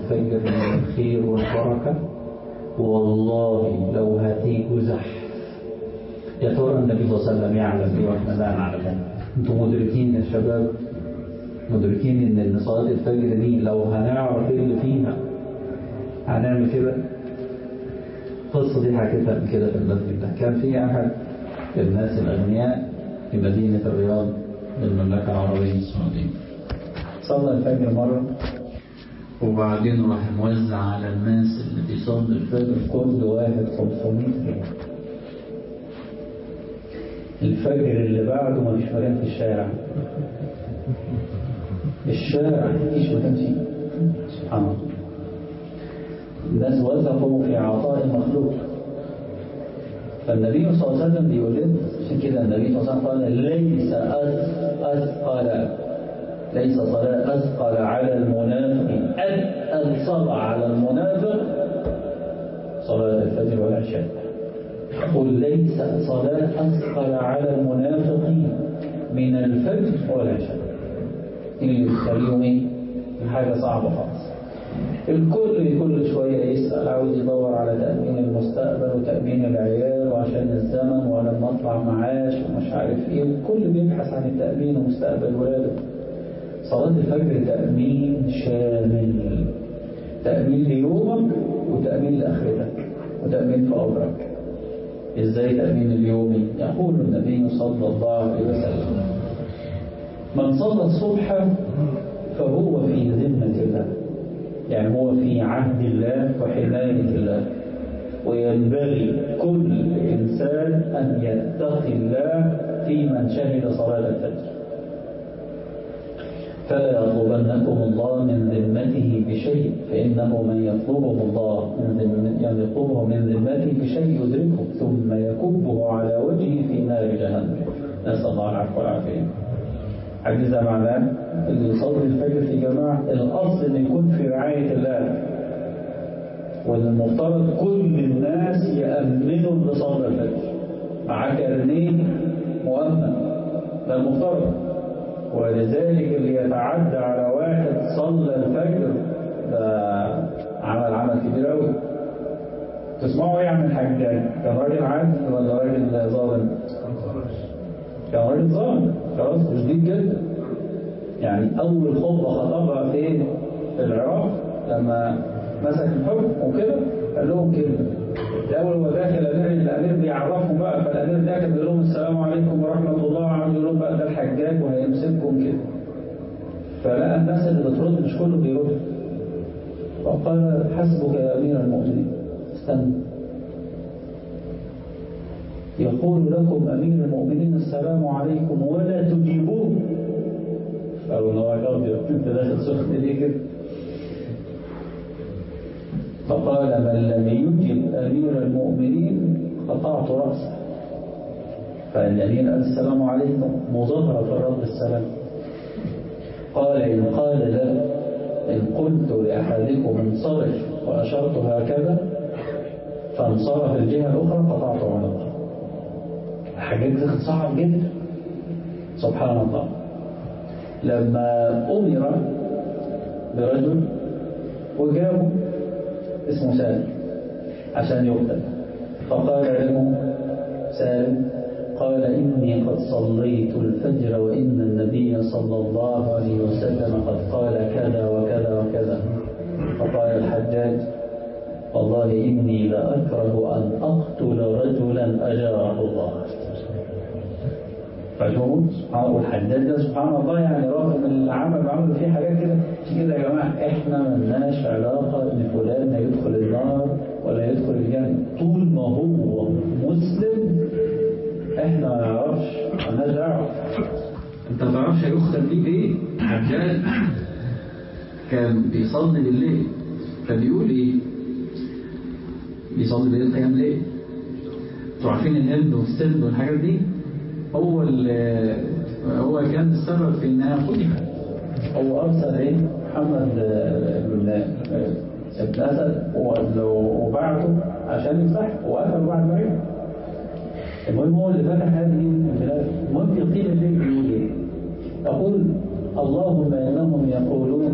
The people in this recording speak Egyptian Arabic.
الفجر من الخير والبركة والله لو هتيجوا زحف يا ترى النبي صلى الله عليه وسلم يعلم ايه واحنا لا نعلم انتم مدركين يا شباب مدركين ان صلاة الفجر دي لو هنعرف ايه اللي فيها هنعمل كده القصة دي حكيتها قبل كده في المسجد ده كان في أحد الناس الأغنياء في مدينة الرياض بالمملكة العربية السعودية صلى الفجر مرة وبعدين راح موزع على الناس اللي بيصلوا الفجر كل واحد 500 ريال الفجر اللي بعده ما فيش مكان في الشارع الشارع مفيش مكان فيه سبحان الله الناس وثقوا في عطاء المخلوق فالنبي صلى الله عليه وسلم بيقول لنا عشان كده النبي صلى الله عليه وسلم قال ليس أثقل ليس صلاة أثقل على المنافق أثقل على المنافق صلاة الفجر والعشاء قل ليس صلاة أثقل على المنافقين من الفجر والعشاء اللي يخليهم ايه حاجة صعبة خالص الكل كل شوية يسأل عاوز يدور على تأمين المستقبل وتأمين العيال وعشان الزمن ولما أطلع معاش ومش عارف إيه الكل بيبحث عن التأمين ومستقبل ولاده صلاة الفجر تأمين شامل تأمين ليومك وتأمين لآخرتك وتأمين في أمرك إزاي تأمين اليومي يقول النبي صلى الله عليه وسلم من صلى الصبح فهو في ذمة الله يعني هو في عهد الله وحماية الله وينبغي كل إنسان أن يتقي الله في من شهد صلاة الفجر فلا يطلبنكم الله من ذمته بشيء فإنه من يطلبه الله من يعني يطلبه من ذمته بشيء يدركه ثم يكبه على وجهه في نار جهنم نسأل الله العفو والعافية حديث معناه اللي يصلي الفجر في جماعة الأصل أن يكون في رعاية الله والمفترض كل الناس يأمنوا اللي صلى الفجر مع كارنيه مؤمن ده المفترض ولذلك اللي يتعدى على واحد صلى الفجر ده عمل عمل كبير قوي تسمعوا ايه عن الحجاج كان راجل عادل ولا راجل ظالم كان راجل ظالم خلاص شديد جدا يعني اول خطبه خطبها فين في العراق لما مسك الحكم وكده قال لهم كده الاول هو داخل الامير الامير بيعرفهم بقى فالامير داخل بيقول لهم السلام عليكم ورحمه الله عاوز يقول لهم بقى ده الحجاج وهيمسككم كده فلقى الناس اللي بترد مش كله بيرد فقال حسبك يا امير المؤمنين استنى يقول لكم امير المؤمنين السلام عليكم ولا تجيبوه او لو ابيض انت داخل سخن ليه كده فقال من لم يجب أمير المؤمنين قطعت رأسه فالأمير قال السلام عليكم مظاهرة في الرد السلام قال إن قال لا إن قلت لأحدكم انصرف وأشرت هكذا فانصرف الجهة الأخرى قطعت عنقه حاجات صعب جدا سبحان الله لما أمر برجل وجابه اسمه سالم عشان يقتل فقال له سالم قال إني قد صليت الفجر وإن النبي صلى الله عليه وسلم قد قال كذا وكذا وكذا فقال الحجاج والله إني لأكره أن أقتل رجلا أجاره الله فشوفوا سبحان والحداد ده سبحان الله يعني رغم العمل عملوا فيه حاجات كده كده يا جماعه احنا ملناش علاقه ان فلان هيدخل النار ولا يدخل الجنه طول ما هو مسلم احنا ما نعرفش مالناش دعوه انت ما تعرفش هيختم بيه ايه حجاج كان بيصلي بالليل فبيقول ايه بيصلي بالليل قيام ليل انتوا عارفين الهند والسند والحاجات دي هو هو كان السبب في انها فتحت هو ارسل ايه محمد بن ابن اسد وبعته عشان يفتح وقتل بعد ما رجع المهم هو اللي فتح هذه البلاد المهم يقيم الليل بيقول ايه يقول اللهم انهم يقولون